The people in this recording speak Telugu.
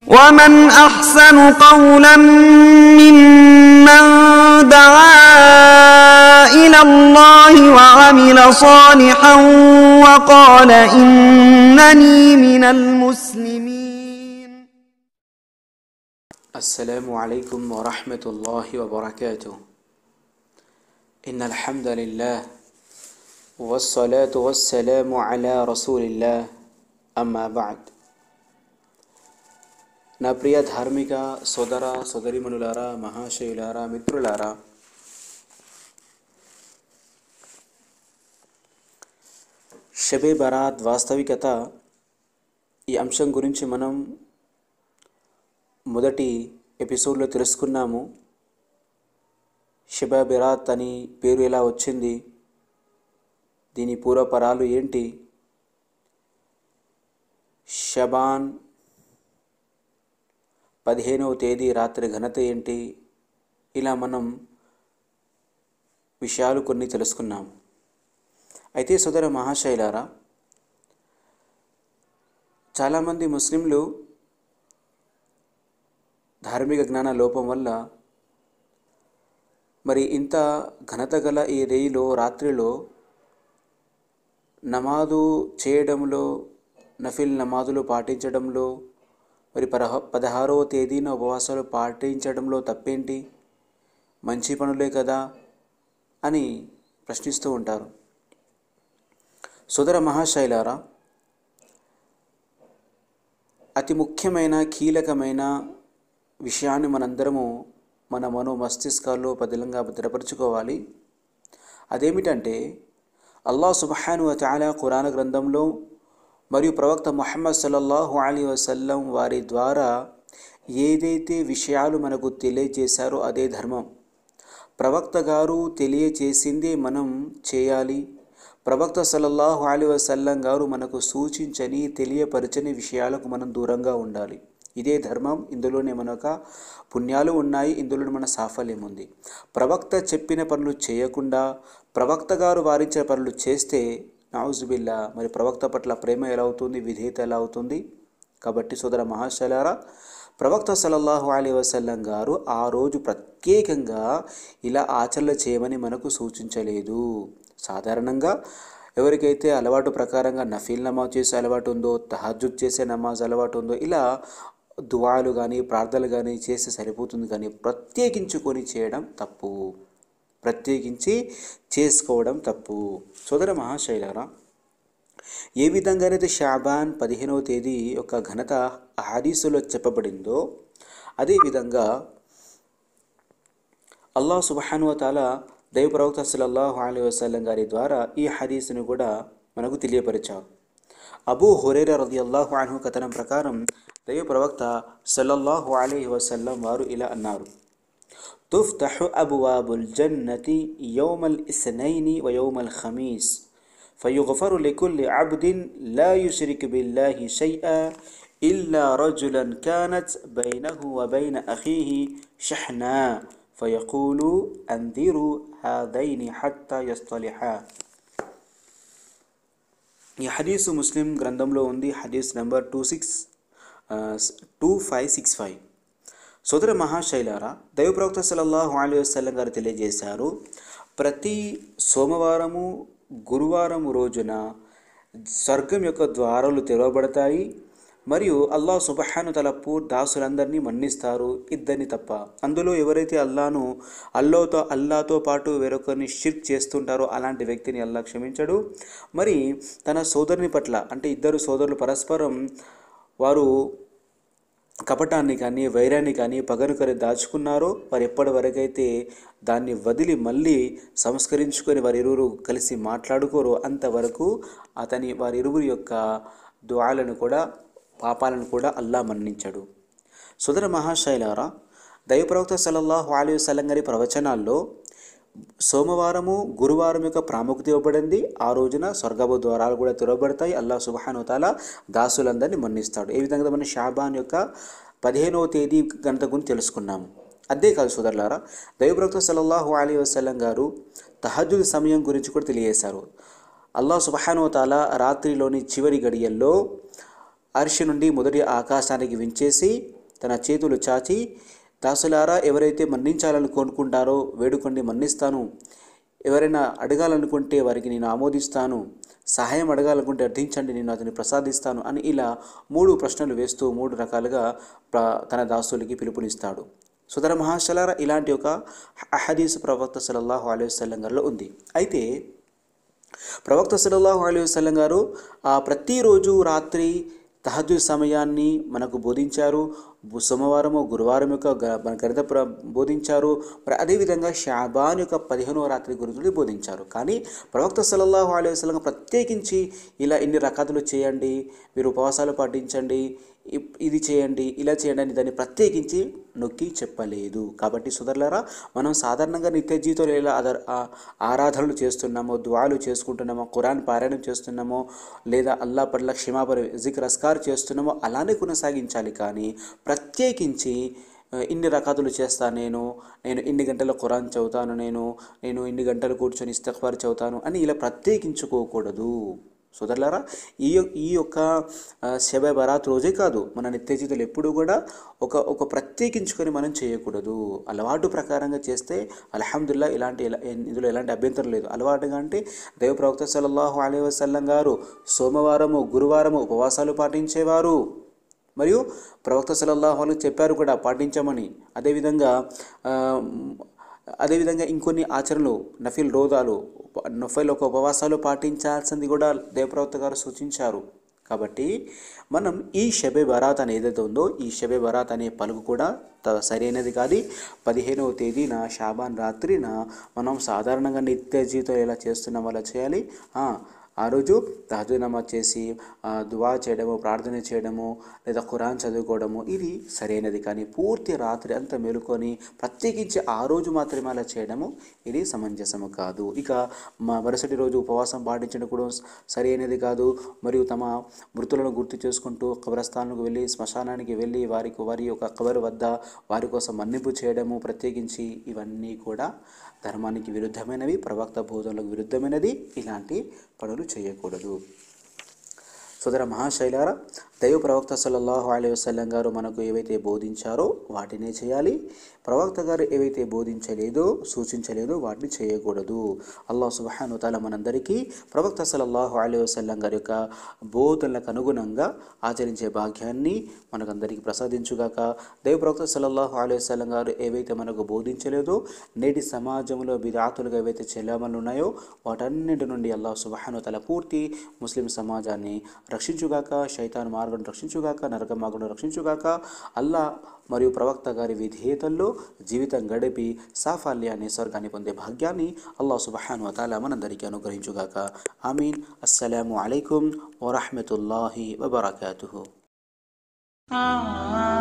ومن أحسن قولا ممن دعا إلى الله وعمل صالحا وقال إنني من المسلمين السلام عليكم ورحمة الله وبركاته إن الحمد لله والصلاة والسلام على رسول الله أما بعد నా ప్రియ ధార్మిక సోదర సోదరిమణులారా మహాశయులారా మిత్రులారా షబే బరాత్ వాస్తవికత ఈ అంశం గురించి మనం మొదటి ఎపిసోడ్లో తెలుసుకున్నాము షబా బిరాత్ అని పేరు ఎలా వచ్చింది దీని పూర్వపరాలు ఏంటి షబాన్ పదిహేనవ తేదీ రాత్రి ఘనత ఏంటి ఇలా మనం విషయాలు కొన్ని తెలుసుకున్నాం అయితే సోదర మహాశైలారా చాలామంది ముస్లింలు ధార్మిక జ్ఞాన లోపం వల్ల మరి ఇంత ఘనత గల ఈ రేయిలో రాత్రిలో నమాజు చేయడంలో నఫిల్ నమాజులు పాటించడంలో మరి పదహ పదహారవ తేదీన ఉపవాసాలు పాటించడంలో తప్పేంటి మంచి పనులే కదా అని ప్రశ్నిస్తూ ఉంటారు సుదర మహాశైలారా అతి ముఖ్యమైన కీలకమైన విషయాన్ని మనందరము మన మనో మస్తిష్కాల్లో పదిలంగా భద్రపరుచుకోవాలి అదేమిటంటే అల్లా సుబహాను చాలా ఖురాన గ్రంథంలో మరియు ప్రవక్త ముహమ్మద్ సల్లల్లాహు అలీ వసల్లం వారి ద్వారా ఏదైతే విషయాలు మనకు తెలియజేశారో అదే ధర్మం ప్రవక్త గారు తెలియచేసిందే మనం చేయాలి ప్రవక్త సల్లల్లాహు అలీ వసల్లం గారు మనకు సూచించని తెలియపరచని విషయాలకు మనం దూరంగా ఉండాలి ఇదే ధర్మం ఇందులోనే మనక పుణ్యాలు ఉన్నాయి ఇందులో మన సాఫల్యం ఉంది ప్రవక్త చెప్పిన పనులు చేయకుండా ప్రవక్త గారు వారించిన పనులు చేస్తే నావుజుబిల్లా మరి ప్రవక్త పట్ల ప్రేమ ఎలా అవుతుంది విధేయత ఎలా అవుతుంది కాబట్టి సోదర మహాశలారా ప్రవక్త సల్లల్లాహు అలీ వసల్లం గారు ఆ రోజు ప్రత్యేకంగా ఇలా ఆచరణ చేయమని మనకు సూచించలేదు సాధారణంగా ఎవరికైతే అలవాటు ప్రకారంగా నఫీల్ నమాజ్ చేసే అలవాటు ఉందో తహజుద్ చేసే నమాజ్ అలవాటు ఉందో ఇలా దువాలు కానీ ప్రార్థనలు కానీ చేస్తే సరిపోతుంది కానీ ప్రత్యేకించుకొని చేయడం తప్పు ప్రత్యేకించి చేసుకోవడం తప్పు సోదర మహాశైలారా ఏ విధంగానైతే షాబాన్ పదిహేనవ తేదీ యొక్క ఘనత హదీసులో చెప్పబడిందో అదేవిధంగా అల్లాహ్ సుబహాను తాల దైవ ప్రవక్త సల్లల్లాహు అలీ వసల్లం గారి ద్వారా ఈ హదీసును కూడా మనకు తెలియపరిచారు అబూ హురేర రది అల్లాహు అన్హు కథనం ప్రకారం దైవ ప్రవక్త సల్లల్లాహు అలీ వసల్లం వారు ఇలా అన్నారు تفتح أبواب الجنة يوم الاثنين ويوم الخميس فيغفر لكل عبد لا يشرك بالله شيئا إلا رجلا كانت بينه وبين أخيه شحناء فيقول أنذروا هذين حتى يصطلحا ఈ హదీసు ముస్లిం గ్రంథంలో ఉంది హదీస్ number two six two five six five సోదర మహాశైలారా దైవ ప్రవక్త సల్లల్లాహు అలీ వసల్లం గారు తెలియజేశారు ప్రతి సోమవారము గురువారం రోజున స్వర్గం యొక్క ద్వారాలు తెరవబడతాయి మరియు అల్లాహ్ సుబహాను తల పూర్ దాసులందరినీ మన్నిస్తారు ఇద్దరిని తప్ప అందులో ఎవరైతే అల్లాను అల్లోతో అల్లాతో పాటు వేరొకరిని షిర్క్ చేస్తుంటారో అలాంటి వ్యక్తిని అల్లా క్షమించడు మరి తన సోదరుని పట్ల అంటే ఇద్దరు సోదరులు పరస్పరం వారు కపటాన్ని కానీ వైరాన్ని కానీ పగను కని దాచుకున్నారో వారు ఎప్పటి వరకైతే దాన్ని వదిలి మళ్ళీ సంస్కరించుకొని వారి ఇరువురు కలిసి మాట్లాడుకోరో అంతవరకు అతని వారి ఇరువురి యొక్క దువాలను కూడా పాపాలను కూడా అల్లా మన్నించాడు సుదర మహాశైలారా దైవ ప్రవక్త సల్లల్లాహు అలీ వసల్లం గారి ప్రవచనాల్లో సోమవారము గురువారం యొక్క ప్రాముఖ్యత ఇవ్వబడింది ఆ రోజున స్వర్గపు ద్వారాలు కూడా తెరవబడతాయి అల్లా సుబహానుతాల దాసులందరినీ మన్నిస్తాడు ఏ విధంగా మనం షాబాన్ యొక్క పదిహేనవ తేదీ గంట గురించి తెలుసుకున్నాము అదే కాదు సోదరులారా దైవప్రవక్త సల్లల్లాహు అలీ వసల్లం గారు తహజుద్ సమయం గురించి కూడా తెలియజేశారు అల్లాహ్ సుబహానుతాల రాత్రిలోని చివరి గడియల్లో అర్షి నుండి మొదటి ఆకాశానికి వించేసి తన చేతులు చాచి దాసులారా ఎవరైతే మన్నించాలని కోరుకుంటారో వేడుకోండి మన్నిస్తాను ఎవరైనా అడగాలనుకుంటే వారికి నేను ఆమోదిస్తాను సహాయం అడగాలనుకుంటే అర్థించండి నేను అతన్ని ప్రసాదిస్తాను అని ఇలా మూడు ప్రశ్నలు వేస్తూ మూడు రకాలుగా ప్ర- తన దాసులకి పిలుపునిస్తాడు సుధర మహాశలార ఇలాంటి ఒక అహదీస్ ప్రవక్త సల్లల్లాహు అలైహి వసల్లం గారిలో ఉంది అయితే ప్రవక్త సల్లల్లాహు అలైహి వసల్లం గారు ఆ ప్రతిరోజు రాత్రి తహజు సమయాన్ని మనకు బోధించారు బు- సోమవారము గురువారం యొక్క గ- మన గణిత ప్ర బోధించారు మరి అదేవిధంగా షాబాన్ యొక్క పదిహేనవ రాత్రి గురించి బోధించారు కానీ ప్రవక్త సల్లల్లాహు అలైహి వసల్లం ప్రత్యేకించి ఇలా ఇన్ని రకాతులు చేయండి మీరు ఉపవాసాలు పాటించండి ఇప్- ఇది చేయండి ఇలా చేయండి అని దాన్ని ప్రత్యేకించి నొక్కి చెప్పలేదు కాబట్టి సుధర్లారా మనం సాధారణంగా నిత్య జీవితంలో ఎలా ఆధార ఆ- ఆరాధనలు చేస్తున్నామో దువాలు చేసుకుంటున్నామో ఖురాన్ పారాయణం చేస్తున్నామో లేదా అల్లా పట్ల క్షమాపణ జిక్ర్ అస్కార్ చేస్తున్నామో అలానే కొనసాగించాలి కానీ ప్రత్యేకించి ఆ, ఇన్ని రకాతులు చేస్తాను నేను నేను ఇన్ని గంటల ఖురాన్ చదువుతాను నేను నేను ఇన్ని గంటలు కూర్చొని ఇస్తఫార్ చదువుతాను అని ఇలా ప్రత్యేకించుకోకూడదు సోదరులారా ఈ యొ- ఈ యొక్క ఆ, శబ బరాత్ రోజే కాదు మన నిత్య జీవితంలో ఎప్పుడు కూడా ఒక ఒక ప్రత్యేకించుకొని మనం చేయకూడదు అలవాటు ప్రకారంగా చేస్తే అల్హమ్దుల్లా ఇలాంటి ఎలా- ఇందులో ఎలాంటి అభ్యంతరం లేదు అలవాటుగా అంటే దైవ ప్రవక్త సల్లల్లాహు అలైహి వసల్లం గారు సోమవారము గురువారము ఉపవాసాలు పాటించేవారు మరియు ప్రవక్త సల్లల్లాహు అలైహి చెప్పారు కూడా పాటించమని అదేవిధంగా ఆ, అదేవిధంగా ఇంకొన్ని ఆచరణలు నఫిల్ రోదాలు నఫిల్ ఒక ఉపవాసాలు పాటించాల్సింది కూడా దేవప్రవక్త గారు సూచించారు కాబట్టి మనం ఈ షబే బరాత్ అని ఏదైతే ఉందో ఈ షబే బరాత్ అనే పలుకు కూడా త- సరైనది కాదు పదిహేనవ తేదీన షాబాన్ రాత్రిన మనం సాధారణంగా నిత్య జీవితం ఎలా చేస్తున్నామో అలా చేయాలి ఆ, ఆ రోజు తహజు నమాజ్ చేసి ఆ, దువా చేయడము ప్రార్థన చేయడము లేదా ఖురాన్ చదువుకోవడము ఇది సరైనది కానీ పూర్తి రాత్రి అంతా మేలుకొని ప్రత్యేకించి ఆ రోజు మాత్రమే అలా చేయడము ఇది సమంజసము కాదు ఇక మా మరుసటి రోజు ఉపవాసం పాటించడం కూడా సరైనది కాదు మరియు తమ మృతులను గుర్తు చేసుకుంటూ కబరస్థానానికి వెళ్ళి శ్మశానానికి వెళ్ళి వారికి వారి యొక్క కబరు వద్ద వారి కోసం మన్నింపు చేయడము ప్రత్యేకించి ఇవన్నీ కూడా ధర్మానికి విరుద్ధమైనవి ప్రవక్త బోధనలకు విరుద్ధమైనది ఇలాంటి పనులు చేయకూడదు సోదర మహాశైలారా దైవ ప్రవక్త సల్లల్లాహు అలైహి వసల్లం గారు మనకు ఏవైతే బోధించారో వాటినే చేయాలి ప్రవక్త గారు ఏవైతే బోధించలేదో సూచించలేదో వాటిని చేయకూడదు అల్లాహ్ సుబ్హాను తాల మనందరికీ ప్రవక్త సల్లల్లాహు అలైహి వసల్లం గారి యొక్క బోధనలకు అనుగుణంగా ఆచరించే భాగ్యాన్ని మనకందరికీ ప్రసాదించుగాక దైవ ప్రవక్త సల్లల్లాహు అలైహి వసల్లం గారు ఏవైతే మనకు బోధించలేదో నేటి సమాజంలో విధాతులుగా ఏవైతే చెల్లమలు ఉన్నాయో వాటన్నిటి నుండి అల్లాహ్ సుబ్హాను తాల పూర్తి ముస్లిం సమాజాన్ని రక్షించుగాక శైతాన్ మార్గం రక్షించుగాక నరక మార్గం రక్షించుగాక అల్లా మరియు ప్రవక్త గారి విధేయతల్లో జీవితం గడిపి సాఫల్యాన్ని స్వర్గాన్ని పొందే భాగ్యాన్ని అల్లాహ్ సుబహాను వతాల మనందరికీ అనుగ్రహించుగాక ఆమీన్ అస్సలాము అలైకుం వరహమతుల్లాహి వబర్కాతుహు ah